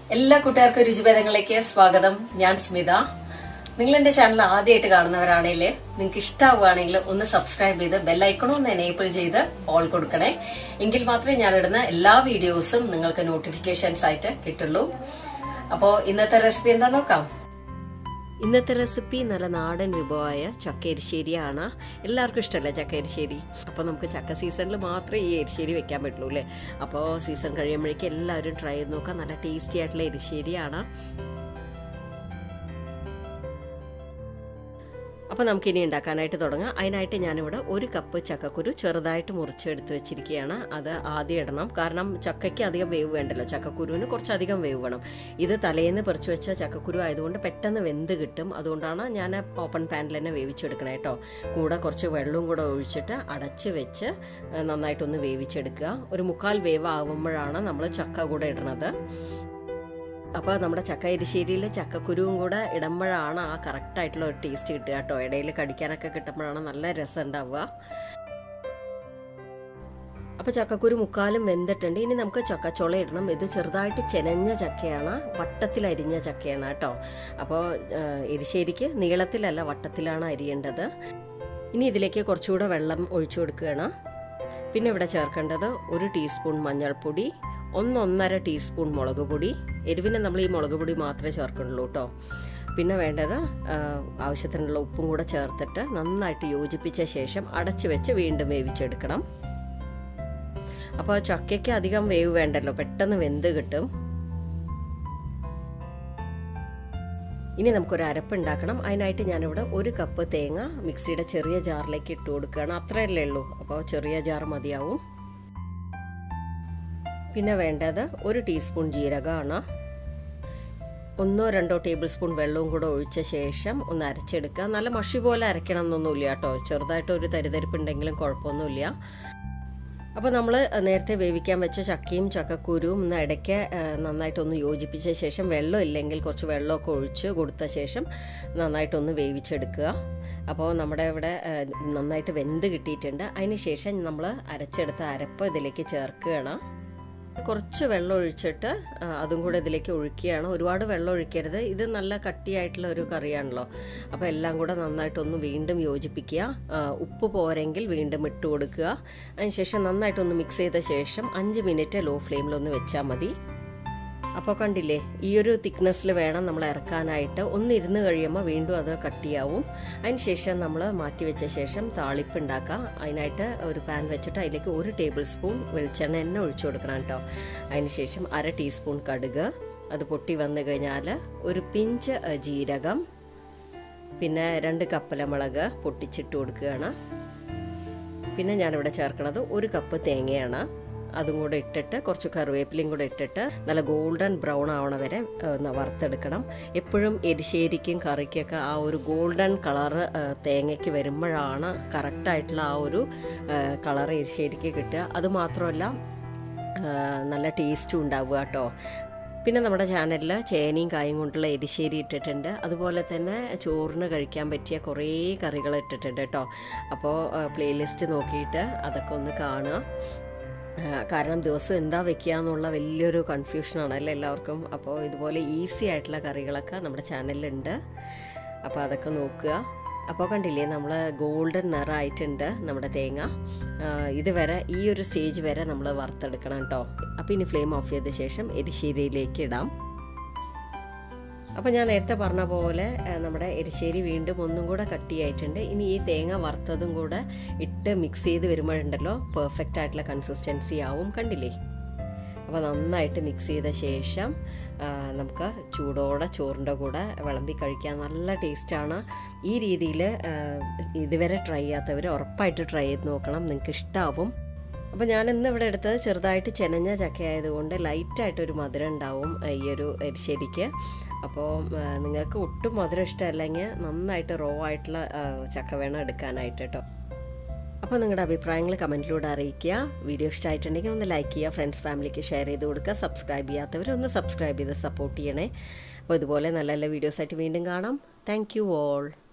എല്ലാ കൂട്ടുകാർക്കും രുചിഭേദങ്ങളിലേക്ക് സ്വാഗതം ഞാൻ സ്മിത നിങ്ങൾ എന്റെ ചാനൽ ആദ്യമായിട്ട് കാണുന്നവരാണെങ്കിൽ നിങ്ങൾക്ക് ഇഷ്ടമാവുകയാണെങ്കിൽ ഒന്ന് സബ്സ്ക്രൈബ് ചെയ്ത് ബെല്ലൈക്കണോ ഒന്ന് എനേബിൾ ചെയ്ത് ഓൾ കൊടുക്കണേ എങ്കിൽ മാത്രമേ ഞാൻ ഇടുന്ന എല്ലാ വീഡിയോസും നിങ്ങൾക്ക് നോട്ടിഫിക്കേഷൻസ് ആയിട്ട് കിട്ടുള്ളൂ അപ്പോ ഇന്നത്തെ റെസിപ്പി എന്താ നോക്കാം ഇന്നത്തെ റെസിപ്പി നല്ല നാടൻ വിഭവമായ ചക്ക എരിശ്ശേരിയാണ് എല്ലാവർക്കും ഇഷ്ടമല്ലേ ചക്ക എരിശ്ശേരി അപ്പോൾ നമുക്ക് ചക്ക സീസണിൽ മാത്രമേ ഈ എരിശ്ശേരി വെക്കാൻ പറ്റുള്ളൂ അല്ലേ അപ്പോൾ സീസൺ കഴിയുമ്പോഴേക്കും എല്ലാവരും ട്രൈ ചെയ്ത് നോക്കാം നല്ല ടേസ്റ്റി ആയിട്ടുള്ള എരിശ്ശേരിയാണ് അപ്പോൾ നമുക്കിനി ഉണ്ടാക്കാനായിട്ട് തുടങ്ങാം അതിനായിട്ട് ഞാനിവിടെ ഒരു കപ്പ് ചക്കക്കുരു ചെറുതായിട്ട് മുറിച്ചെടുത്ത് വെച്ചിരിക്കുകയാണ് അത് ആദ്യം ഇടണം കാരണം ചക്കയ്ക്ക് അധികം വേവ് വേണ്ടല്ലോ ചക്കക്കുരുവിന് കുറച്ചധികം വേവ് വേണം ഇത് തലേന്ന് പറിച്ചു വെച്ച ചക്കക്കുരു ആയതുകൊണ്ട് പെട്ടെന്ന് വെന്ത് കിട്ടും അതുകൊണ്ടാണ് ഞാൻ ഓപ്പൺ പാനിൽ തന്നെ വേവിച്ചെടുക്കണേ കേട്ടോ കൂടെ കുറച്ച് വെള്ളവും കൂടെ ഒഴിച്ചിട്ട് അടച്ച് വെച്ച് നന്നായിട്ടൊന്ന് വേവിച്ചെടുക്കുക ഒരു മുക്കാൽ വേവ് ആകുമ്പോഴാണ് നമ്മൾ ചക്ക കൂടെ ഇടണത് അപ്പോൾ നമ്മുടെ ചക്ക എരിശ്ശേരിയിൽ ചക്കക്കുരുവും കൂടെ ഇടുമ്പോഴാണ് ആ കറക്റ്റായിട്ടുള്ള ഒരു ടേസ്റ്റ് കിട്ടുക കേട്ടോ ഇടയിൽ കടിക്കാനൊക്കെ കിട്ടുമ്പോഴാണ് നല്ല രസം ഉണ്ടാവുക അപ്പോൾ ചക്കക്കുരു മുക്കാലും വെന്തിട്ടുണ്ട് ഇനി നമുക്ക് ചക്കച്ചോള ഇടണം ഇത് ചെറുതായിട്ട് ചെനഞ്ഞ ചക്കയാണ് വട്ടത്തിൽ അരിഞ്ഞ ചക്കയാണ് കേട്ടോ അപ്പോൾ എരിശ്ശേരിക്ക് നീളത്തിലല്ല വട്ടത്തിലാണ് അരിയേണ്ടത് ഇനി ഇതിലേക്ക് കുറച്ചുകൂടെ വെള്ളം ഒഴിച്ചു കൊടുക്കുകയാണ് പിന്നെ ഇവിടെ ചേർക്കേണ്ടത് ഒരു ടീസ്പൂൺ മഞ്ഞൾപ്പൊടി ഒന്നൊന്നര ടീസ്പൂൺ മുളക് പൊടി എരിവിന് നമ്മൾ ഈ മുളക് പൊടി മാത്രമേ ചേർക്കുന്നുള്ളൂ കേട്ടോ പിന്നെ വേണ്ടത് ആവശ്യത്തിനുള്ള ഉപ്പും കൂടെ ചേർത്തിട്ട് നന്നായിട്ട് യോജിപ്പിച്ച ശേഷം അടച്ചു വെച്ച് വീണ്ടും വേവിച്ചെടുക്കണം അപ്പോൾ ചക്കയ്ക്ക് അധികം വേവ് വേണ്ടല്ലോ പെട്ടെന്ന് വെന്ത് കിട്ടും ഇനി നമുക്കൊരു അരപ്പ് ഉണ്ടാക്കണം അതിനായിട്ട് ഞാനിവിടെ ഒരു കപ്പ് തേങ്ങ മിക്സിയുടെ ചെറിയ ജാറിലേക്ക് ഇട്ട് കൊടുക്കുകയാണ് അത്രയല്ലേ ഉള്ളൂ അപ്പോൾ ചെറിയ ജാർ മതിയാവും പിന്നെ വേണ്ടത് ഒരു ടീസ്പൂൺ ജീരകമാണ് ഒന്നോ രണ്ടോ ടേബിൾ സ്പൂൺ വെള്ളവും കൂടെ ഒഴിച്ച ശേഷം ഒന്ന് അരച്ചെടുക്കുക നല്ല മഷി പോലെ അരയ്ക്കണം എന്നൊന്നുമില്ല കേട്ടോ ചെറുതായിട്ട് ഒരു തരിതരിപ്പുണ്ടെങ്കിലും കുഴപ്പമൊന്നുമില്ല അപ്പോൾ നമ്മൾ നേരത്തെ വേവിക്കാൻ വെച്ച ചക്കയും ചക്കക്കുരുവും ഒന്ന് ഇടയ്ക്ക് നന്നായിട്ടൊന്ന് യോജിപ്പിച്ച ശേഷം വെള്ളം ഇല്ലെങ്കിൽ കുറച്ച് വെള്ളമൊക്കെ ഒഴിച്ച് കൊടുത്ത ശേഷം നന്നായിട്ടൊന്ന് വേവിച്ചെടുക്കുക അപ്പോൾ നമ്മുടെ ഇവിടെ നന്നായിട്ട് വെന്ത് കിട്ടിയിട്ടുണ്ട് അതിന് ശേഷം നമ്മൾ അരച്ചെടുത്ത അരപ്പ് ഇതിലേക്ക് ചേർക്കുകയാണ് കുറച്ച് വെള്ളം ഒഴിച്ചിട്ട് അതും കൂടെ ഇതിലേക്ക് ഒഴിക്കുകയാണ് ഒരുപാട് വെള്ളം ഒഴിക്കരുത് ഇത് നല്ല കട്ടിയായിട്ടുള്ള ഒരു കറിയാണല്ലോ അപ്പോൾ എല്ലാം കൂടെ നന്നായിട്ടൊന്ന് വീണ്ടും യോജിപ്പിക്കുക ഉപ്പ് പോരെങ്കിൽ വീണ്ടും ഇട്ട് കൊടുക്കുക അതിനുശേഷം നന്നായിട്ടൊന്ന് മിക്സ് ചെയ്ത ശേഷം അഞ്ച് മിനിറ്റ് ലോ ഫ്ലെയിമിലൊന്ന് വെച്ചാൽ മതി അപ്പോൾ കണ്ടില്ലേ ഈ ഒരു തിക്നെസ്സിൽ വേണം നമ്മൾ ഇറക്കാനായിട്ട് ഒന്ന് ഇരുന്ന് കഴിയുമ്പോൾ വീണ്ടും അത് കട്ടിയാവും അതിന് ശേഷം നമ്മൾ മാറ്റി വെച്ച ശേഷം താളിപ്പ് ഉണ്ടാക്കാം അതിനായിട്ട് ഒരു പാൻ വെച്ചിട്ട് അതിലേക്ക് ഒരു ടേബിൾ സ്പൂൺ വെളിച്ചെണ്ണ എണ്ണ ഒഴിച്ചു കൊടുക്കണം കേട്ടോ അതിന് ശേഷം അര ടീസ്പൂൺ കടുക് അത് പൊട്ടി വന്നു കഴിഞ്ഞാൽ ഒരു പിഞ്ച് ജീരകം പിന്നെ രണ്ട് കപ്പലമുളക് പൊട്ടിച്ചിട്ട് കൊടുക്കുകയാണ് പിന്നെ ഞാനിവിടെ ചേർക്കുന്നത് ഒരു കപ്പ് തേങ്ങയാണ് അതും കൂടെ ഇട്ടിട്ട് കുറച്ച് കറിവേപ്പിലയും കൂടെ ഇട്ടിട്ട് നല്ല ഗോൾഡൻ ബ്രൗൺ ആവണ വരെ വറുത്തെടുക്കണം എപ്പോഴും എരിശ്ശേരിക്കും കറിക്കൊക്കെ ആ ഒരു ഗോൾഡൻ കളറ് തേങ്ങയ്ക്ക് വരുമ്പോഴാണ് കറക്റ്റായിട്ടുള്ള ആ ഒരു കളർ എരിശ്ശേരിക്ക് കിട്ടുക അതുമാത്രമല്ല നല്ല ടേസ്റ്റും ഉണ്ടാവുക കേട്ടോ പിന്നെ നമ്മുടെ ചാനലിൽ ചേനയും കായും കൊണ്ടുള്ള എരിശ്ശേരി ഇട്ടിട്ടുണ്ട് അതുപോലെ തന്നെ ചോറിന് കഴിക്കാൻ പറ്റിയ കുറേ കറികൾ ഇട്ടിട്ടുണ്ട് കേട്ടോ അപ്പോൾ പ്ലേലിസ്റ്റ് നോക്കിയിട്ട് അതൊക്കെ ഒന്ന് കാണുക കാരണം ദിവസം എന്താ വെക്കുക എന്നുള്ള വലിയൊരു കൺഫ്യൂഷനാണ് അല്ലേ എല്ലാവർക്കും അപ്പോൾ ഇതുപോലെ ഈസി ആയിട്ടുള്ള കറികളൊക്കെ നമ്മുടെ ചാനലിലുണ്ട് അപ്പോൾ അതൊക്കെ നോക്കുക അപ്പോൾ കണ്ടില്ലേ നമ്മൾ ഗോൾഡൻ നിറമായിട്ടുണ്ട് നമ്മുടെ തേങ്ങ ഇതുവരെ ഈ ഒരു സ്റ്റേജ് വരെ നമ്മൾ വറുത്തെടുക്കണം കേട്ടോ അപ്പോൾ ഇനി ഫ്ലെയിം ഓഫ് ചെയ്ത ശേഷം എരിശ്ശേരിയിലേക്ക് ഇടാം അപ്പോൾ ഞാൻ നേരത്തെ പറഞ്ഞ പോലെ നമ്മുടെ എരിശ്ശേരി വീണ്ടും ഒന്നും കൂടെ കട്ടിയായിട്ടുണ്ട് ഇനി ഈ തേങ്ങ വറുത്തതും കൂടെ ഇട്ട് മിക്സ് ചെയ്ത് വരുമ്പോഴുണ്ടല്ലോ പെർഫെക്റ്റ് ആയിട്ടുള്ള കൺസിസ്റ്റൻസി ആവും കണ്ടില്ലേ അപ്പോൾ നന്നായിട്ട് മിക്സ് ചെയ്ത ശേഷം നമുക്ക് ചൂടോടെ ചോറിൻ്റെ കൂടെ വിളമ്പി കഴിക്കാൻ നല്ല ടേസ്റ്റാണ് ഈ രീതിയിൽ ഇതുവരെ ട്രൈ ചെയ്യാത്തവർ ഉറപ്പായിട്ട് ട്രൈ ചെയ്ത് നോക്കണം നിങ്ങൾക്ക് ഇഷ്ടമാവും അപ്പോൾ ഞാൻ ഇന്ന് ഇവിടെ എടുത്തത് ചെറുതായിട്ട് ചെനഞ്ഞ ചക്ക ആയതുകൊണ്ട് ലൈറ്റായിട്ടൊരു മധുരം ഉണ്ടാവും ഈ ഒരു എരിശ്ശേരിക്ക് അപ്പോൾ നിങ്ങൾക്ക് ഒട്ടും മധുരം ഇഷ്ടമല്ലെങ്കിൽ നന്നായിട്ട് റോ ആയിട്ടുള്ള ചക്ക വേണം എടുക്കാനായിട്ട് കേട്ടോ അപ്പോൾ നിങ്ങളുടെ അഭിപ്രായങ്ങൾ കമൻറ്റിലൂടെ അറിയിക്കുക വീഡിയോ ഇഷ്ടമായിട്ടുണ്ടെങ്കിൽ ഒന്ന് ലൈക്ക് ചെയ്യുക ഫ്രണ്ട്സ് ഫാമിലിക്ക് ഷെയർ ചെയ്ത് കൊടുക്കുക സബ്സ്ക്രൈബ് ചെയ്യാത്തവർ ഒന്ന് സബ്സ്ക്രൈബ് ചെയ്ത് സപ്പോർട്ട് ചെയ്യണേ അപ്പോൾ ഇതുപോലെ നല്ല നല്ല വീഡിയോസായിട്ട് വീണ്ടും കാണാം താങ്ക് യു ഓൾ